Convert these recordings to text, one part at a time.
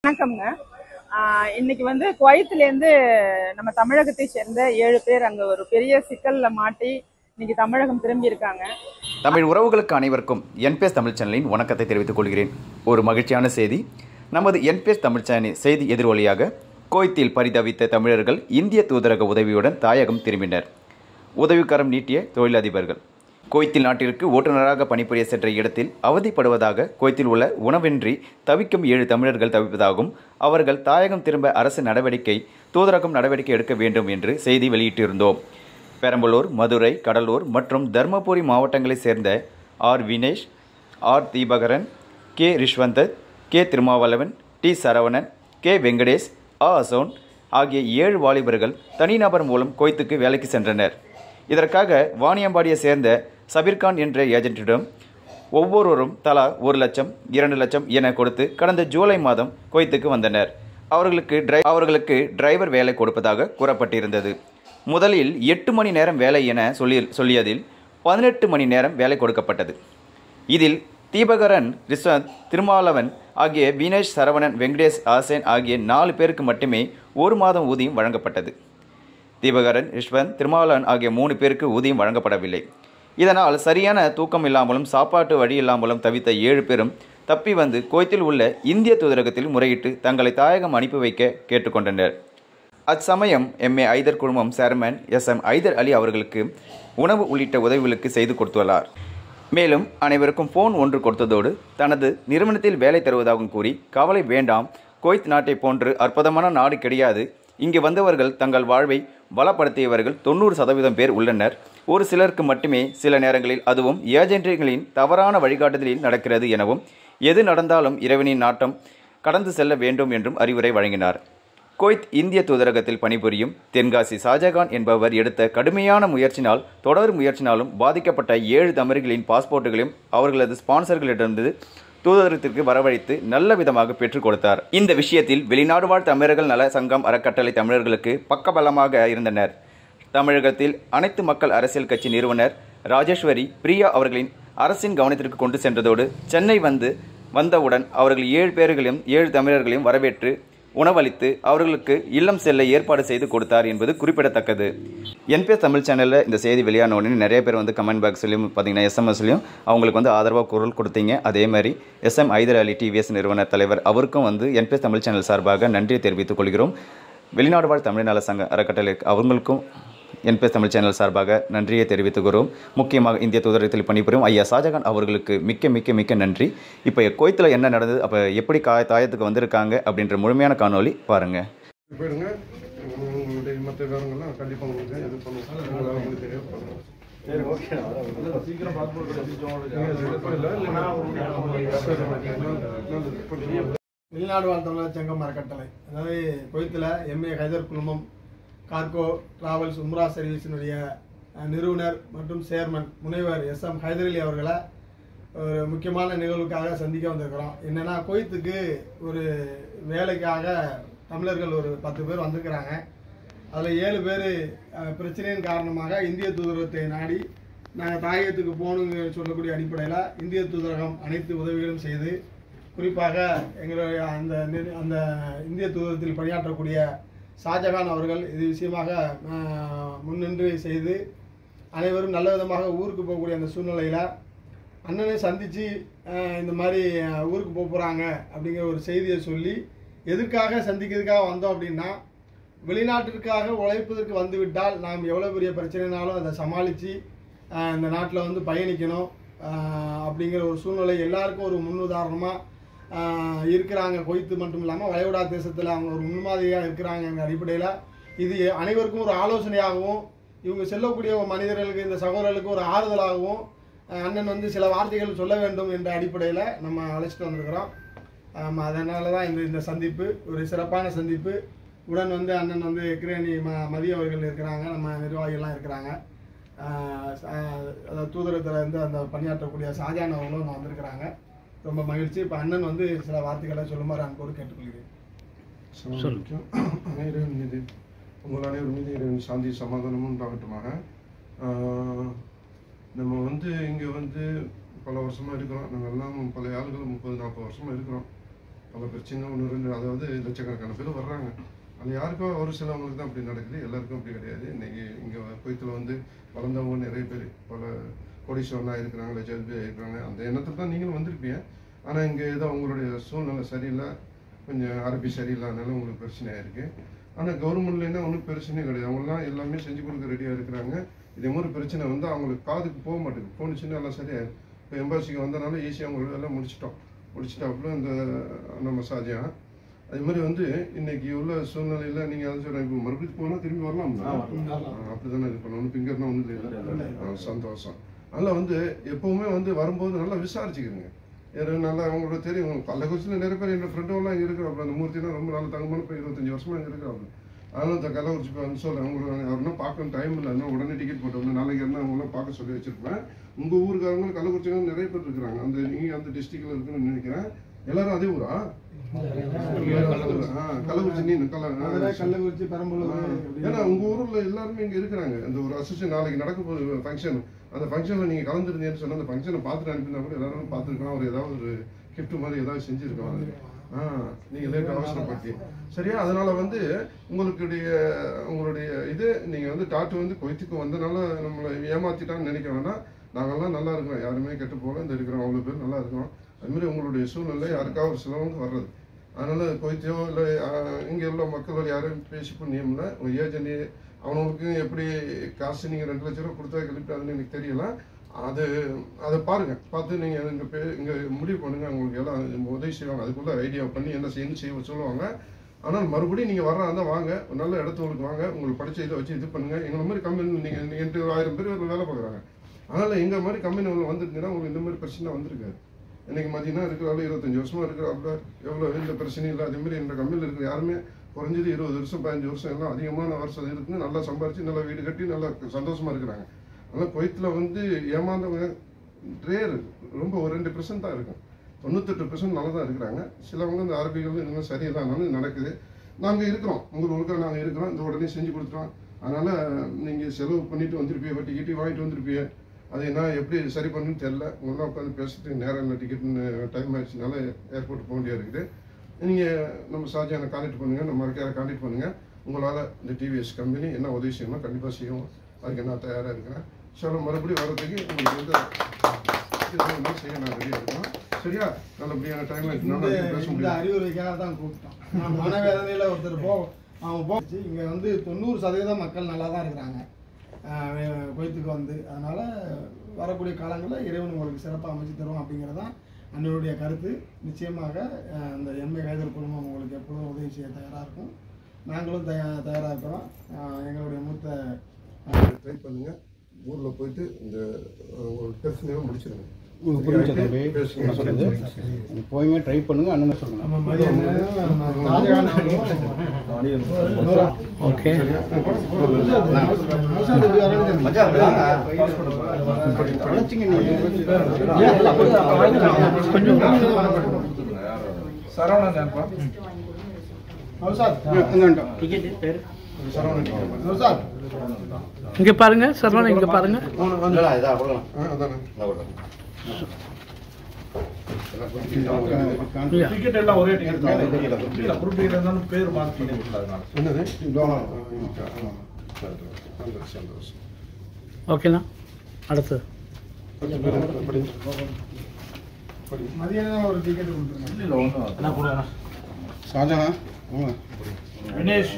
வணக்கம்ங்க ஆஹ் இன்னைக்கு வந்து குவைத்திலேருந்து நம்ம தமிழகத்தை சேர்ந்த ஏழு பேர் அங்க ஒரு பெரிய சிக்கல்ல மாட்டி இன்னைக்கு தமிழகம் திரும்பி இருக்காங்க தமிழ் உறவுகளுக்கு அனைவருக்கும் என்பிஎஸ் தமிழ் சேனலின் வணக்கத்தை தெரிவித்துக் கொள்கிறேன் ஒரு மகிழ்ச்சியான செய்தி நமது என்பிஎஸ் தமிழ் சேனல் செய்தி எதிரொலியாக கோயத்தில் பரிதவித்த தமிழர்கள் இந்திய தூதரக உதவியுடன் தாயகம் திரும்பினர் உதவிக்கரம் நீட்டிய தொழிலதிபர்கள் கோயத்தில் நாட்டிற்கு ஓட்டுநராக பணிபுரிய சென்ற இடத்தில் அவதிப்படுவதாக கோயத்தில் உள்ள உணவின்றி தவிக்கும் ஏழு தமிழர்கள் தவிப்பதாகவும் அவர்கள் தாயகம் திரும்ப அரசு நடவடிக்கை தூதரகம் நடவடிக்கை எடுக்க வேண்டும் என்று செய்தி வெளியிட்டிருந்தோம் பெரம்பலூர் மதுரை கடலூர் மற்றும் தர்மபுரி மாவட்டங்களைச் சேர்ந்த R Vinesh R Deepakaran K Rishvanth K Thirumavalavan D Saravanan K Venkatesh ஆ அசோன் ஆகிய ஏழு வாலிபர்கள் தனிநபர் மூலம் கோயத்துக்கு வேலைக்கு சென்றனர் இதற்காக வாணியம்பாடியை சேர்ந்த சபீர்கான் என்ற ஏஜென்ட்டிடம் ஒவ்வொருவரும் தலா ஒரு லட்சம் இரண்டு லட்சம் என கொடுத்து கடந்த ஜூலை மாதம் குவைத்துக்கு வந்தனர் அவர்களுக்கு டிரை அவர்களுக்கு டிரைவர் வேலை கொடுப்பதாக கூறப்பட்டிருந்தது முதலில் எட்டு மணி நேரம் வேலை என சொல்லி சொல்லியதில் பதினெட்டு மணி நேரம் வேலை கொடுக்கப்பட்டது இதில் தீபகரன் ரிஸ்வந்த் திருமாவளவன் ஆகிய வினேஷ் சரவணன் வெங்கடேஷ் ஆசேன் ஆகிய நாலு பேருக்கு மட்டுமே ஒரு மாதம் ஊதியம் வழங்கப்பட்டது தீபகரன் ரிஷ்வந்த் திருமாவளவன் ஆகிய மூணு பேருக்கு ஊதியம் வழங்கப்படவில்லை இதனால் சரியான தூக்கம் இல்லாமலும் சாப்பாட்டு வழி இல்லாமலும் தவித்த ஏழு பேரும் தப்பி வந்து கோயத்தில் உள்ள இந்திய தூதரகத்தில் முறையிட்டு தங்களை தாயகம் அனுப்பி வைக்க கேட்டுக்கொண்டனர் அச்சமயம் எம்ஏ ஐதர் குழுமம் chairman S M Haider Ali அவர்களுக்கு உணவு உள்ளிட்ட உதவிகளுக்கு செய்து கொடுத்துள்ளார் மேலும் அனைவருக்கும் ஃபோன் ஒன்று கொடுத்ததோடு தனது நிறுவனத்தில் வேலை தருவதாகவும் கூறி கவலை வேண்டாம் குவைத் நாட்டை போன்று அற்புதமான நாடு கிடையாது இங்கு வந்தவர்கள் தங்கள் வாழ்வை பலப்படுத்தியவர்கள் தொண்ணூறு சதவீதம் பேர் உள்ளனர் ஒரு சிலருக்கு மட்டுமே சில நேரங்களில் அதுவும் ஏஜென்ட்டுகளின் தவறான வழிகாட்டுதலில் நடக்கிறது எனவும் எது நடந்தாலும் இறைவனின் நாட்டம் கடந்து செல்ல வேண்டும் என்றும் அறிவுரை வழங்கினார் குவைத் இந்திய தூதரகத்தில் பணிபுரியும் தென்காசி ஷாஜகான் என்பவர் எடுத்த கடுமையான முயற்சினால் தொடர் முயற்சினாலும் பாதிக்கப்பட்ட ஏழு தமிழர்களின் பாஸ்போர்ட்டுகளையும் அவர்களது ஸ்பான்சர்களிடமிருந்து தூதரகத்திற்கு வரவழைத்து நல்ல விதமாக பெற்றுக் கொடுத்தார் இந்த விஷயத்தில் வெளிநாடு வாழ் தமிழர்கள் நல சங்கம் அறக்கட்டளை தமிழர்களுக்கு பக்கபலமாக இருந்தனர் தமிழகத்தில் அனைத்து மக்கள் அரசியல் கட்சி நிறுவனர் ராஜேஸ்வரி பிரியா அவர்களின் அரசின் கவனத்திற்கு கொண்டு சென்றதோடு சென்னை வந்து வந்தவுடன் அவர்கள் ஏழு பேர்களையும் ஏழு தமிழர்களையும் வரவேற்று உணவளித்து அவர்களுக்கு இல்லம் செல்ல ஏற்பாடு செய்து கொடுத்தார் என்பது குறிப்பிடத்தக்கது என்பிஎஸ் தமிழ் சேனலில் இந்த செய்தி வெளியான உடனே நிறைய பேர் வந்து கமெண்ட் பாக்ஸ்லையும் பார்த்தீங்கன்னா எஸ்எம்எஸ்லையும் அவங்களுக்கு வந்து ஆதரவாக குரல் கொடுத்தீங்க அதே மாதிரி எஸ்எம் ஐதர் அலி டிவிஎஸ் நிறுவனர் தலைவர் அவருக்கும் வந்து என்பிஎஸ் தமிழ் சேனல் சார்பாக நன்றியை தெரிவித்துக் கொள்கிறோம் வெளிநாடு வாழ் தமிழ் நல சங்க அறக்கட்டளை அவங்களுக்கும் என்பிஎஸ் தமிழ் சேனல் சார்பாக நன்றியை தெரிவித்துக்கிறோம் முக்கியமாக இந்திய தூதரகத்தில் பணிபுரியும் ஐயா ஷாஜகான் அவர்களுக்கு மிக்க மிக்க மிக்க நன்றி இப்போ கோயத்தில் என்ன நடந்தது அப்போ எப்படி கா தாயத்துக்கு வந்திருக்காங்க அப்படின்ற முழுமையான காணொளி பாருங்கள் போயிடுங்க உங்களுடைய மற்ற விவரங்கள்லாம் கண்டிப்பாக உங்களுக்கு இது பண்ணுவோம் உங்களால் உங்களுக்கு தெரியும் பண்ணுவோம் சரி ஓகே சீக்கிரம் பாஸ்போர்ட் வெளிநாடு வாழ் தமிழர் சங்கம் அறக்கட்டளை அதாவது குவைத்தில் எம்ஏ ஹைதர் குழுமம் கார்கோ டிராவல்ஸ் உம்ரா சர்வீஸினுடைய அஹ், நிறுவனர் மற்றும் சேர்மன் முனைவர் எஸ் எம் ஹைதரலி அவர்களை ஒரு முக்கியமான நிகழ்வுக்காக சந்திக்க வந்திருக்கிறோம் என்னென்னா குவைத்துக்கு ஒரு வேலைக்காக தமிழர்கள் ஒரு பத்து பேர் வந்திருக்கிறாங்க அதில் ஏழு பேர் பிரச்சனையின் காரணமாக இந்திய தூதரகத்தை நாடி நாங்கள் தாயகத்துக்கு போகணுங்க சொல்லக்கூடிய அடிப்படையில் இந்திய தூதரகம் அனைத்து உதவிகளும் செய்து குறிப்பாக எங்களுடைய அந்த நிறு- அந்த இந்திய தூதரத்தில் பணியாற்றக்கூடிய ஷாஜகான் அவர்கள் இது விஷயமாக அஹ், முன்னின்று செய்து அனைவரும் நல்ல விதமாக ஊருக்கு போகக்கூடிய அந்த சூழ்நிலையில் அண்ணனை சந்தித்து இந்த மாதிரி அஹ், ஊருக்கு போக போகிறாங்க அப்படிங்கிற ஒரு செய்தியை சொல்லி எதற்காக சந்திக்கிறதுக்காக வந்தோம் அப்படின்னா வெளிநாட்டிற்காக உழைப்பதற்கு வந்துவிட்டால் நாம் எவ்வளோ பெரிய பிரச்சனைனாலும் அதை சமாளித்து இந்த நாட்டில் வந்து பயணிக்கணும் அஹ், அப்படிங்கிற ஒரு சூழ்நிலை எல்லாருக்கும் ஒரு முன்னுதாரணமாக இருக்கிறாங்க கொய்த்து மட்டும் இல்லாமல் வளைகுடா தேசத்தில் அவங்க ஒரு முன்மாதிரியாக இருக்கிறாங்கங்கிற அடிப்படையில் இது அனைவருக்கும் ஒரு ஆலோசனையாகவும் இவங்க செல்லக்கூடிய மனிதர்களுக்கு இந்த சகோதரர்களுக்கு ஒரு ஆறுதலாகவும் அஹ், அண்ணன் வந்து சில வார்த்தைகள் சொல்ல வேண்டும் என்ற அடிப்படையில் நம்ம அழைச்சிட்டு வந்திருக்கிறோம் ஆமாம் அதனால தான் இந்த இந்த சந்திப்பு ஒரு சிறப்பான சந்திப்பு உடன் வந்து அண்ணன் வந்து கிரேணி ம மதிய அவர்கள் இருக்கிறாங்க நம்ம நிர்வாகிகள்லாம் இருக்கிறாங்க ஆஹ் ஆஹ் அதாவது தூதரகத்தில் இருந்து அந்த பணியாற்றக்கூடிய ஷாஜான் அவர்களும் இங்க வந்திருக்கிறாங்க ரொம்ப மகிழ்ச்சி இப்போ அண்ணன் வந்து சில வார்த்தைகளை சொல்லுமாறு அன்போடு கேட்டுக்கொள்கிறேன் முக்கியம் இறைவன் மீது உங்கள் அனைவர் மீது இறைவன் சாந்தி சமாதானமும் உண்டாகட்டுமாக ஆஹ், நம்ம வந்து இங்கே வந்து பல வருஷமாக இருக்கிறோம் நம்ம எல்லாம் பல ஆளுகள் முப்பது நாற்பது வருஷமாக இருக்கிறோம் பல பிரச்சனை ஒன்று ரெண்டு அதாவது லட்சக்கணக்கான பேர் வர்றாங்க அது யாருக்கோ ஒரு சிலவங்களுக்கு தான் அப்படி நடக்குது எல்லாருக்கும் அப்படி கிடையாது இன்னைக்கு இங்கே குவைத்தில் வந்து வளர்ந்தவங்க நிறைய பேர் பல கோடீஸ்வரனாக இருக்கிறாங்க லட்சாதிபதி இருக்கிறாங்க அந்த எண்ணத்தில் தான் நீங்களும் வந்திருப்பீங்க ஆனால் இங்கே ஏதோ உங்களுடைய சூழ்நிலை சரியில்லை கொஞ்சம் அரபி சரியில்லாதனால உங்களுக்கு பிரச்சனை ஆயிருக்கு ஆனால் கவர்மெண்ட்லேருந்து ஒன்றும் பிரச்சனையே கிடையாது அவங்களாம் எல்லாமே செஞ்சு கொடுக்க ரெடியாக இருக்கிறாங்க இதே மாதிரி பிரச்சனை வந்து அவங்களுக்கு காதுக்கு போக மாட்டேங்குது போணுச்சுன்னா எல்லாம் சரியாயிடும் இப்போ எம்பாசிக்கு வந்தனால ஈஸியாக அவங்களுக்கு எல்லாம் முடிச்சிட்டோம் முடிச்சிட்டாப்புல இந்த நம்ம ஷாஜியா அதே மாதிரி வந்து இன்னைக்கு உள்ள சூழ்நிலையில நீங்க அதை சொல்றேன் இப்போ மறுபடியும் போனா திரும்பி வரலாம்ல அப்படி தானே இது பண்ணணும் பிங்கர்னா ஒன்றும் இல்லை சந்தோஷம் அதனால வந்து எப்பவுமே வந்து வரும்போது நல்லா விசாரிச்சுக்கிறீங்க யாரு நல்லா அவங்களோட தெரியும் கள்ளக்குறிச்சியில் நிறைய பேர் என் ஃப்ரெண்டும் இங்கே இருக்கிறாப்புல அந்த மூர்த்தினா ரொம்ப நல்ல தங்கமான இப்போ இருபத்தஞ்சு வருஷமா இங்கே இருக்கிறாப்புல அதனால இந்த கள்ளக்குறிச்சி இப்போ வந்து சொல்ல அவங்கள யாருன்னா பார்க்கணும் டைம் இல்லை இன்னும் உடனே டிக்கெட் போட்டு வந்து நாளைக்கு இருந்தால் அவங்களாம் பார்க்க சொல்லி வச்சிருப்பேன் உங்க ஊருக்காரங்க கள்ளக்குறிச்சிங்க நிறைய பேர் இருக்கிறாங்க அந்த நீங்க அந்த டிஸ்ட்ரிக்ட்ல இருக்குன்னு நினைக்கிறேன் எல்லாரும் அதே ஊரா ஆ, கள்ளக்குறிச்சி நீ கள்ள மதுரை கள்ளக்குறிச்சி பெரம்பலூர் ஏன்னா உங்க ஊர்ல எல்லாருமே இங்க இருக்கிறாங்க அந்த ஒரு அசோசியேஷன் நாளைக்கு நடக்க போகுது ஃபங்க்ஷன் அந்த ஃபங்க்ஷன்ல நீங்க கலந்துருந்தீங்கன்னு சொன்னா அந்த ஃபங்க்ஷனை பார்த்துட்டு அனுப்பினா கூட எல்லாரும் பார்த்துருக்கலாம் ஒரு ஏதாவது ஒரு gift மாதிரி ஏதாவது செஞ்சிருக்கலாம் ஆ நீங்க லேட் அவசரப்பட்டு சரியா அதனால வந்து உங்களுடைய உங்களுடைய இது நீங்க வந்து டாக்டர் வந்து கொய்த்துக்கு வந்தனால நம்மளை ஏமாத்திட்டான்னு நினைக்க வேணாம் நாங்கெல்லாம் நல்லா இருக்கிறோம் யாருமே கெட்டு போகல இந்த இருக்கிறோம் அவ்வளோ பேர் நல்லா இருக்கிறோம் அது மாதிரி உங்களுடைய சூழ்நிலை யாருக்காவது ஒரு சிலவங்க வர்றது அதனால கொய்த்தியோ இல்லை இங்கே உள்ள மக்கள் யாரும் பேசி புண்ணியம்ல உங்கள் ஏஜென்ட் அவனுக்கு எப்படி காசு நீங்கள் ரெண்டு லட்ச ரூபா கொடுத்தா கிளப்பிட்டாதுன்னு எனக்கு தெரியல அது அதை பாருங்க பார்த்து நீங்கள் இங்கே பே இங்கே முடிவு பண்ணுங்க உங்களுக்கு எல்லாம் உதவி செய்வாங்க அதுக்குள்ள ஐடியா பண்ணி என்ன செய்யணும் செய்ய சொல்லுவாங்க ஆனால் மறுபடியும் நீங்கள் வர்றா இருந்தால் வாங்க ஒரு நல்ல இடத்துக்கு வாங்க உங்களுக்கு படிச்ச இதை வச்சு இது பண்ணுங்க எங்களை மாதிரி கம்பெனி நீங்கள் என்கிட்ட ஒரு ஆயிரம் பேர் வேலை பார்க்குறாங்க அதனால் எங்கள் மாதிரி கம்பெனி உள்ள வந்துருந்தீங்கன்னா உங்களுக்கு இந்த மாதிரி பிரச்சனை வந்திருக்காது இன்னைக்கு பார்த்தீங்கன்னா இருக்கிறாள் இருபத்தஞ்சு வருஷமா இருக்கிறாப்புல எவ்வளோ எந்த பிரச்சனையும் இல்லை அதே மாதிரி இந்த கம்பெனியில் இருக்கிற யாருமே குறைஞ்சது இருபது வருஷம் பதினஞ்சு வருஷம் எல்லாம் அதிகமான வருஷம் இருக்குன்னு நல்லா சம்பாரிச்சு நல்லா வீடு கட்டி நல்லா சந்தோஷமா இருக்கிறாங்க ஆனால் குவைத்தில் வந்து ஏமாந்தவங்க ரேர் ரொம்ப ஒரு ரெண்டு பெர்சன்ட் தான் இருக்கும் தொண்ணூத்தெட்டு பெர்சன்ட் நல்லா தான் இருக்கிறாங்க சிலவங்க இந்த அரபிகள் இன்னும் சரியில்லாமல் நடக்குது நாங்கள் இருக்கிறோம் உங்கள் ஊருக்கு நாங்கள் இருக்கிறோம் இந்த உடனே செஞ்சு கொடுத்துறோம் அதனால நீங்கள் செலவு பண்ணிட்டு வந்திருப்பீங்க வட்டி கிட்டி வாங்கிட்டு வந்திருப்பீங்க அது என்ன எப்படி சரி பண்ணுன்னு தெரில உங்களாம் உட்காந்து பேசுறதுக்கு நேரம் இல்லை டிக்கெட்னு டைம் ஆயிடுச்சுனால ஏர்போர்ட் போக வேண்டியா இருக்குது நீங்கள் நம்ம ஷாஜானை கான்டாக்ட் பண்ணுங்கள் நம்ம மறக்கார கான்டாக்ட் பண்ணுங்கள் உங்களால் இந்த டிவிஎஸ் கம்பெனி என்ன உதவி செய்யணும் கண்டிப்பாக செய்யும் அதுக்கு நான் தயாராக இருக்கிறேன் ஸோ மறுபடியும் வர்றதுக்கு உங்களுக்கு வந்து இது வந்து செய்ய நான் ரெடியாக இருக்கோம் சரியா நல்லபடியான டைம் இந்த பேச இந்த முடியும் அறிவுரைக்காக தான் கூப்பிட்டோம் நான் மனவேதனையில ஒருத்தர் போ அவங்க போ இங்க வந்து தொண்ணூறு சதவீதம் மக்கள் நல்லா தான் இருக்கிறாங்க ஆஹ் வே- குவைத்துக்கு வந்து அதனால வரக்கூடிய காலங்களில் இறைவன் உங்களுக்கு சிறப்பாக அமைச்சு தரும் அப்படிங்கிறதான் அண்ணனுடைய கருத்து நிச்சயமாக ஆஹ் இந்த எம்ஏ கைதர் குழுமம் உங்களுக்கு எப்பொழுதும் உதவி செய்ய தயாராக இருக்கும் நாங்களும் தயா தயாராக இருக்கிறோம் ஆஹ் எங்களுடைய மூத்த ட்ரை பண்ணுங்க ஊரில் போயிட்டு இந்த அஹ், ஒரு பிரச்சனையை முடிச்சிருங்க உங்களுக்கு புரிஞ்ச தம்பி பேசுங்க. நான் சொல்றது நீங்க போயுமே ட்ரை பண்ணுங்க அண்ணன் சொல்லுங்க நம்ம மதியம் ஷாஜகான் ஓகே நௌசாத் இங்க பாருங்க சரவணன் இங்க பாருங்க ஆ, அதானே இல்லையா? டிக்கெட் எல்லாம் ஒரே டிக்கெட் தான் இல்ல குரூப் டிக்கெட் இருந்தாலும் பேர் மாற்றி அதனால என்னது சந்தோஷம் சந்தோஷம் ஓகேண்ணா அடுத்து கொஞ்சம் பேர் படிங்க. மதியம் ஒரு டிக்கெட் கொடுத்துருங்க இல்ல ஒன்றும் ஷாஜஹான் வாங்க. வினேஷ்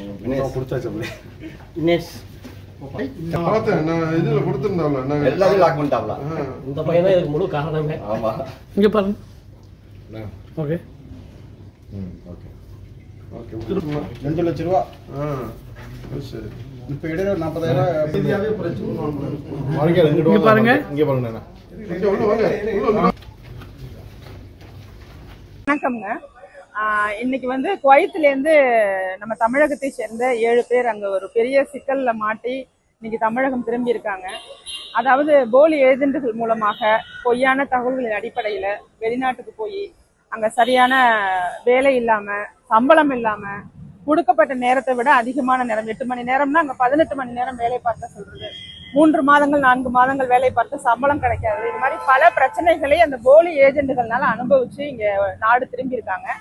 பார்த்தேன் நான் இதுல கொடுத்திருந்தால நான் எல்லாத்தையும் லாக் பண்ணிட்டாப்ல ஆ. இந்த பையன் தான் இதுக்கு முழு காரணமே ஆமா இங்க பாருங்க ஓகே ஓகே திரும்ப ரெண்டு லட்ச ரூபா ஆ அது சரி இப்போ இடையில ஒரு நாற்பதாயிரம் இந்தியாவே பிரச்சனை இங்க பாருங்க இங்க உள்ள வாங்க உள்ள வாங்க. வணக்கம்ங்க ஆஹ் இன்னைக்கு வந்து குவைத்துல இருந்து நம்ம தமிழகத்தை சேர்ந்த ஏழு பேர் அங்க ஒரு பெரிய சிக்கல்ல மாட்டி இன்னைக்கு தமிழகம் திரும்பி இருக்காங்க அதாவது போலி ஏஜென்ட்டுகள் மூலமாக பொய்யான தகவல்களின் அடிப்படையில வெளிநாட்டுக்கு போய் அங்க சரியான வேலை இல்லாம சம்பளம் இல்லாம கொடுக்கப்பட்ட நேரத்தை விட அதிகமான நேரம் எட்டு மணி நேரம்னா அங்க பதினெட்டு மணி நேரம் வேலை பார்க்க சொல்றது மூன்று மாதங்கள் நான்கு மாதங்கள் வேலை பார்த்து சம்பளம் கிடைக்காது இது மாதிரி பல பிரச்சனைகளை அந்த போலி ஏஜென்ட்டுகள்னால அனுபவிச்சு இங்க நாடு திரும்பி இருக்காங்க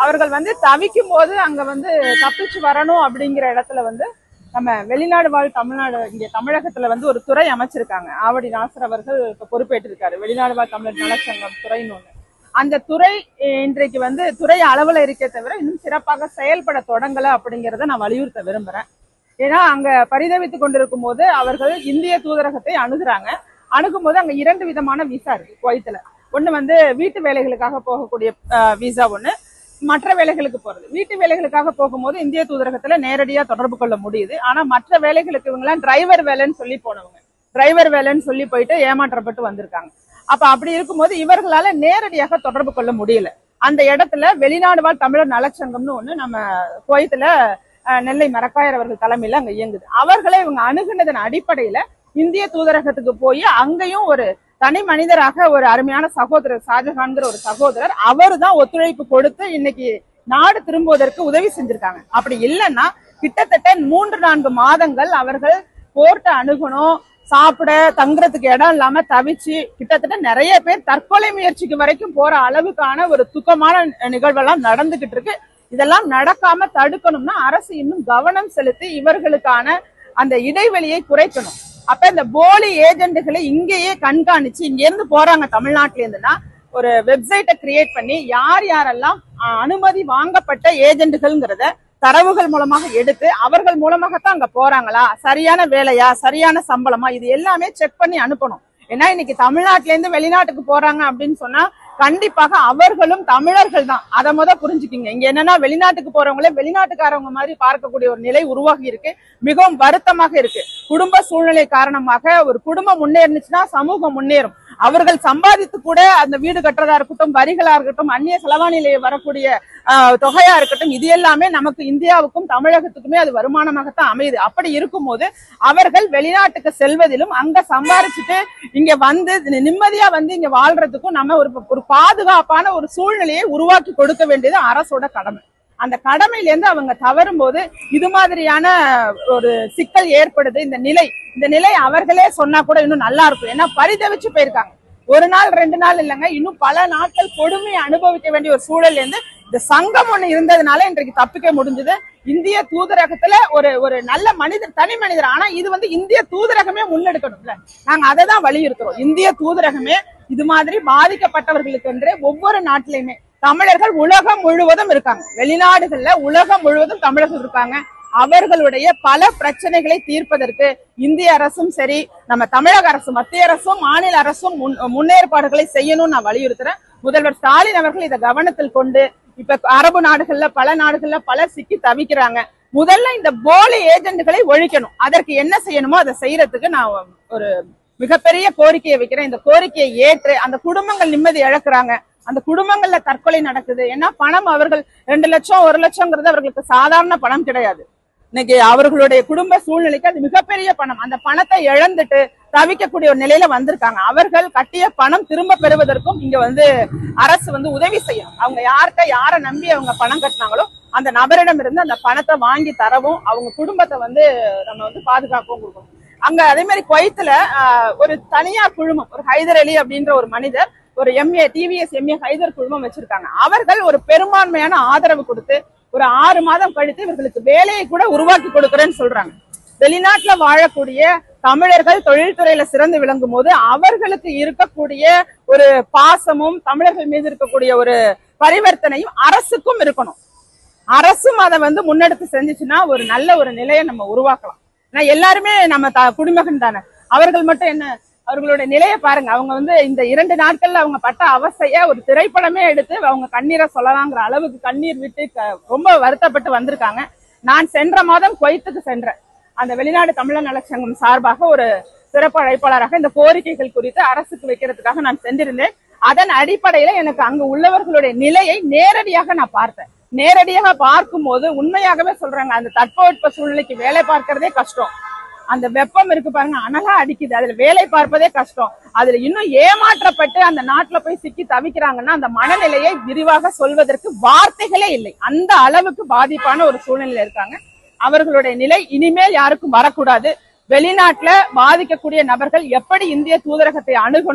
அவர்கள் வந்து தவிக்கும் போது அங்க வந்து தப்பிச்சு வரணும் அப்படிங்கிற இடத்துல வந்து நம்ம வெளிநாடு வாழ் தமிழ்நாடு இங்க தமிழகத்துல வந்து ஒரு துறை அமைச்சிருக்காங்க ஆவடி நாசர் அவர்கள் இப்ப பொறுப்பேற்றிருக்காரு வெளிநாடு வாழ் தமிழர் நலச்சங்கம் துறைன்னு ஒண்ணு அந்த துறை அஹ், இன்றைக்கு வந்து துறை அளவுல இருக்கே தவிர இன்னும் சிறப்பாக செயல்பட தொடங்கல அப்படிங்கறத நான் வலியுறுத்த விரும்புறேன் ஏன்னா அங்க பரிதவித்துக் கொண்டிருக்கும் போது அவர்கள் இந்திய தூதரகத்தை அணுகுறாங்க அணுகும் போது அங்க இரண்டு விதமான விசா இருக்கு குவைத்துல ஒண்ணு வந்து வீட்டு வேலைகளுக்காக போகக்கூடிய விசா ஒண்ணு மற்ற வேலைகளுக்கு போறது வீட்டு வேலைகளுக்காக போகும்போது இந்திய தூதரகத்துல நேரடியா தொடர்பு கொள்ள முடியுது ஆனா மற்ற வேலைகளுக்கு இவங்கெல்லாம் டிரைவர் வேலைன்னு சொல்லி போனவங்க டிரைவர் வேலைன்னு சொல்லி போயிட்டு ஏமாற்றப்பட்டு வந்திருக்காங்க அப்ப அப்படி இருக்கும்போது இவர்களால நேரடியாக தொடர்பு கொள்ள முடியல அந்த இடத்துல வெளிநாடு வாழ் தமிழர் நலச்சங்கம்னு ஒண்ணு நம்ம குவைத்துல அஹ், நெல்லை மரக்காயர் அவர்கள் தலைமையில அங்க இயங்குது அவர்களை இவங்க அணுகுனதன் அடிப்படையில இந்திய தூதரகத்துக்கு போய் அங்கேயும் ஒரு தனி மனிதராக ஒரு அருமையான சகோதரர் ஷாஜஹான்கிற ஒரு சகோதரர் அவர் தான் ஒத்துழைப்பு கொடுத்து இன்னைக்கு நாடு திரும்புவதற்கு உதவி செஞ்சிருக்காங்க அப்படி இல்லைன்னா கிட்டத்தட்ட மூன்று நான்கு மாதங்கள் அவர்கள் போர்ட்டை அணுகணும் சாப்பிட தங்குறதுக்கு இடம் இல்லாம தவிச்சு கிட்டத்தட்ட நிறைய பேர் தற்கொலை முயற்சிக்கு வரைக்கும் போற அளவுக்கான ஒரு துக்கமான நிகழ்வெல்லாம் நடந்துகிட்டு இருக்கு இதெல்லாம் நடக்காம தடுக்கணும்னா அரசு இன்னும் கவனம் செலுத்தி இவர்களுக்கான அந்த இடைவெளியை குறைக்கணும் அப்ப இந்த போலி ஏஜென்ட்டுகளை இங்கேயே கண்காணிச்சு இங்க இருந்து போறாங்க தமிழ்நாட்டுல இருந்துன்னா ஒரு வெப்சைட்டை கிரியேட் பண்ணி யார் யாரெல்லாம் அஹ், அனுமதி வாங்கப்பட்ட ஏஜென்ட்டுகள்ங்கிறத தரவுகள் மூலமாக எடுத்து அவர்கள் மூலமாகத்தான் அங்க போறாங்களா சரியான வேலையா சரியான சம்பளமா இது எல்லாமே செக் பண்ணி அனுப்பணும் ஏன்னா இன்னைக்கு தமிழ்நாட்டுல இருந்து வெளிநாட்டுக்கு போறாங்க அப்படின்னு சொன்னா கண்டிப்பாக அவர்களும் தமிழர்கள் தான் அதை முத புரிஞ்சுக்கிங்க இங்க என்னன்னா வெளிநாட்டுக்கு போறவங்களே வெளிநாட்டுக்காரவங்க மாதிரி பார்க்கக்கூடிய ஒரு நிலை உருவாகி இருக்கு மிகவும் வருத்தமாக இருக்கு குடும்ப சூழ்நிலை காரணமாக ஒரு குடும்பம் முன்னேறுச்சுன்னா சமூகம் முன்னேறும் அவர்கள் சம்பாதித்து கூட அந்த வீடு கட்டுறதா இருக்கட்டும் வரிகளா இருக்கட்டும் அந்நிய செலவாணியிலே வரக்கூடிய ஆஹ், தொகையா இருக்கட்டும் இது எல்லாமே நமக்கு இந்தியாவுக்கும் தமிழகத்துக்குமே அது வருமானமாகத்தான் அமையுது அப்படி இருக்கும்போது அவர்கள் வெளிநாட்டுக்கு செல்வதிலும் அங்க சம்பாரிச்சுட்டு இங்க வந்து நிம்மதியா வந்து இங்க வாழ்றதுக்கும் நம்ம ஒரு ஒரு பாதுகாப்பான ஒரு சூழ்நிலையை உருவாக்கி கொடுக்க வேண்டியது அரசோட கடமை அந்த கடமையில இருந்து அவங்க தவறும் போது இது மாதிரியான ஒரு சிக்கல் ஏற்படுது இந்த நிலை இந்த நிலை அவர்களே சொன்னா கூட இன்னும் நல்லா இருக்கும் ஏன்னா பரிதவிச்சு போயிருக்காங்க ஒரு நாள் ரெண்டு நாள் இல்லைங்க இன்னும் பல நாட்கள் கொடுமையை அனுபவிக்க வேண்டிய ஒரு சூழல் இருந்து இந்த சங்கம் ஒண்ணு இருந்ததுனால இன்றைக்கு தப்பிக்க முடிஞ்சது இந்திய தூதரகத்துல ஒரு ஒரு நல்ல மனிதர் தனி மனிதர் ஆனா இது வந்து இந்திய தூதரகமே முன்னெடுக்கணும்ல நாங்க அதை தான் வலியுறுத்துறோம் இந்திய தூதரகமே இது மாதிரி பாதிக்கப்பட்டவர்களுக்கு என்று ஒவ்வொரு நாட்டிலையுமே தமிழர்கள் உலகம் முழுவதும் இருக்காங்க வெளிநாடுகள்ல உலகம் முழுவதும் தமிழர்கள் இருக்காங்க அவர்களுடைய பல பிரச்சனைகளை தீர்ப்பதற்கு இந்திய அரசும் சரி நம்ம தமிழக அரசும் மத்திய அரசும் மாநில அரசும் முன் முன்னேற்பாடுகளை செய்யணும்னு நான் வலியுறுத்துறேன் முதல்வர் ஸ்டாலின் அவர்கள் இதை கவனத்தில் கொண்டு இப்ப அரபு நாடுகள்ல பல நாடுகள்ல பலர் சிக்கி தவிக்கிறாங்க முதல்ல இந்த போலி ஏஜென்ட்களை ஒழிக்கணும் அதற்கு என்ன செய்யணுமோ அதை செய்யறதுக்கு நான் ஒரு மிகப்பெரிய கோரிக்கையை வைக்கிறேன் இந்த கோரிக்கையை ஏற்று அந்த குடும்பங்கள் நிம்மதி இழக்கிறாங்க அந்த குடும்பங்கள்ல தற்கொலை நடக்குது ஏன்னா பணம் அவர்கள் ரெண்டு லட்சம் ஒரு லட்சம்ங்கிறது அவர்களுக்கு சாதாரண பணம் கிடையாது இன்னைக்கு அவர்களுடைய குடும்ப சூழ்நிலைக்கு அது மிகப்பெரிய பணம் அந்த பணத்தை இழந்துட்டு தவிக்கக்கூடிய ஒரு நிலையில வந்திருக்காங்க அவர்கள் கட்டிய பணம் திரும்ப பெறுவதற்கும் இங்க வந்து அரசு வந்து உதவி செய்யணும் அவங்க யார்கிட்ட யாரை நம்பி அவங்க பணம் கட்டினாங்களோ அந்த நபரிடம் இருந்து அந்த பணத்தை வாங்கி தரவும் அவங்க குடும்பத்தை வந்து நம்ம வந்து பாதுகாக்கவும் கொடுக்கணும் அங்க அதே மாதிரி குவைத்துல ஆஹ், ஒரு தனியார் குழுமம் ஒரு ஹைதர் அலி அப்படின்ற ஒரு மனிதர் ஒரு எம்ஏ டிவிஎஸ் எம்ஏ ஹைதர் குழுமம் வச்சிருக்காங்க அவர்கள் ஒரு பெரும்பான்மையான ஆதரவு கொடுத்து ஒரு ஆறு மாதம் கழித்து இவர்களுக்கு வேலையை கூட உருவாக்கி கொடுக்கறேன்னு சொல்றாங்க வெளிநாட்டுல வாழக்கூடிய தமிழர்கள் தொழில்துறையில சிறந்து விளங்கும் போது அவர்களுக்கு இருக்கக்கூடிய ஒரு பாசமும் தமிழர்கள் மீது இருக்கக்கூடிய ஒரு பரிவர்த்தனையும் அரசுக்கும் இருக்கணும் அரசும் அதை வந்து முன்னெடுத்து செஞ்சுச்சுன்னா ஒரு நல்ல ஒரு நிலையை நம்ம உருவாக்கலாம் ஏன்னா எல்லாருமே நம்ம த குடிமகன் தானே அவர்கள் மட்டும் என்ன அவர்களுடைய நிலையை பாருங்க அவங்க வந்து இந்த இரண்டு நாட்கள்ல அவங்க பட்ட அவஸ்தைய ஒரு திரைப்படமே எடுத்து அவங்க கண்ணீரை சொல்லலாங்கிற அளவுக்கு கண்ணீர் விட்டு க- ரொம்ப வருத்தப்பட்டு வந்திருக்காங்க நான் சென்ற மாதம் குவைத்துக்கு சென்றேன் அந்த வெளிநாடு தமிழர் நலச்சங்கம் சார்பாக ஒரு சிறப்பு அழைப்பாளராக இந்த கோரிக்கைகள் குறித்து அரசுக்கு வைக்கிறதுக்காக நான் சென்றிருந்தேன் அதன் அடிப்படையில எனக்கு அங்கு உள்ளவர்களுடைய நிலையை நேரடியாக நான் பார்த்தேன் நேரடியாக பார்க்கும்போது உண்மையாகவே சொல்றாங்க அந்த தட்பவெட்ப சூழ்நிலைக்கு வேலை பார்க்கறதே கஷ்டம் அந்த வெப்பம் இருக்கு பாருங்க அனலா அடிக்குது அதுல வேலை பார்ப்பதே கஷ்டம் அதுல இன்னும் ஏமாற்றப்பட்டு அந்த நாட்டுல போய் சிக்கி தவிக்கிறாங்கன்னா அந்த மனநிலையை விரிவாக சொல்வதற்கு வார்த்தைகளே இல்லை அந்த அளவுக்கு பாதிப்பான ஒரு சூழ்நிலையில இருக்காங்க அவர்களுடைய நிலை இனிமேல் யாருக்கும் வரக்கூடாது வெளிநாட்டுல பாதிக்கக்கூடிய நபர்கள் எப்படி இந்திய தூதரகத்தை அணுகணும்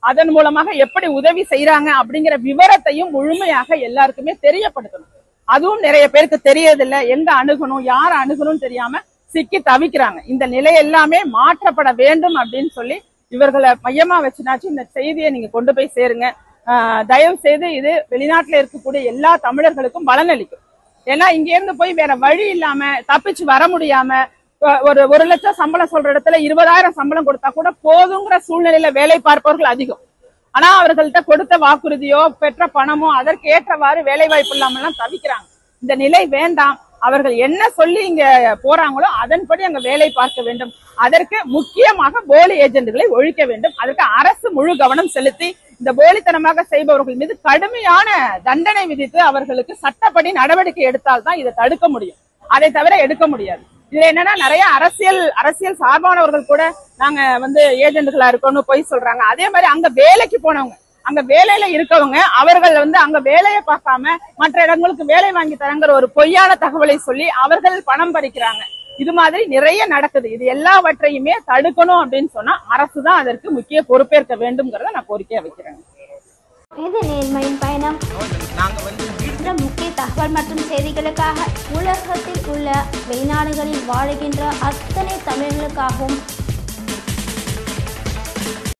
அதன் மூலமாக எப்படி உதவி செய்யறாங்க அப்படிங்கிற விவரத்தையும் முழுமையாக எல்லாருக்குமே தெரியப்படுத்தணும் அதுவும் நிறைய பேருக்கு தெரியறதில்ல எங்க அணுகணும் யார அணுகணும்னு தெரியாம சிக்கி தவிக்கிறாங்க இந்த நிலை எல்லாமே மாற்றப்பட வேண்டும் அப்படின்னு சொல்லி இவர்களை மையமா வச்சுனாச்சும் இந்த செய்தியை நீங்க கொண்டு போய் சேருங்க ஆஹ் தயவு செய்து இது வெளிநாட்டுல இருக்கக்கூடிய எல்லா தமிழர்களுக்கும் பலனளிக்கும் ஏன்னா இங்க இருந்து போய் வேற வழி இல்லாம தப்பிச்சு வர முடியாம ஒ- ஒரு ஒரு லட்சம் சம்பளம் சொல்ற இடத்துல இருபதாயிரம் சம்பளம் கொடுத்தா கூட போதுங்கிற சூழ்நிலையில வேலை பார்ப்பவர்கள் அதிகம் ஆனா அவர்கள்ட்ட கொடுத்த வாக்குறுதியோ பெற்ற பணமோ அதற்கு ஏற்றவாறு வேலை வாய்ப்பு இல்லாமலாம் தவிக்கிறாங்க இந்த நிலை வேண்டாம் அவர்கள் என்ன சொல்லி இங்க போறாங்களோ அதன்படி அங்க வேலை பார்க்க வேண்டும் அதற்கு முக்கியமாக போலி ஏஜென்ட்களை ஒழிக்க வேண்டும் அதற்கு அரசு முழு கவனம் செலுத்தி இந்த போலித்தனமாக செய்பவர்கள் மீது கடுமையான தண்டனை விதித்து அவர்களுக்கு சட்டப்படி நடவடிக்கை எடுத்தால்தான் இதை தடுக்க முடியும் அதை தவிர எடுக்க முடியாது இதுல என்னன்னா நிறைய அரசியல் அரசியல் சார்பானவர்கள் கூட நாங்க வந்து ஏஜென்ட்களா இருக்கோம்னு போய் சொல்றாங்க அதே மாதிரி அங்க வேலைக்கு போனவங்க அங்க வேலையில இருக்கவங்க அவர்கள் வந்து அங்க வேலையை பார்க்காம மற்ற இடங்களுக்கு வேலை வாங்கி தரங்கிற ஒரு பொய்யான தகவலை சொல்லி அவர்கள் பணம் பறிக்கிறாங்க இது மாதிரி நிறைய நடக்குது இது எல்லாவற்றையுமே தடுக்கணும் அப்படின்னு சொன்னா அரசு தான் அதற்கு முக்கிய பொறுப்பேற்க வேண்டும்ங்கிறத நான் கோரிக்கையா வைக்கிறேன் இது நேர்மையின் பயணம் இந்த முக்கிய தகவல் மற்றும் செய்திகளுக்காக உலகத்தில் உள்ள வெளிநாடுகளில் வாழுகின்ற அத்தனை தமிழர்களுக்காகவும்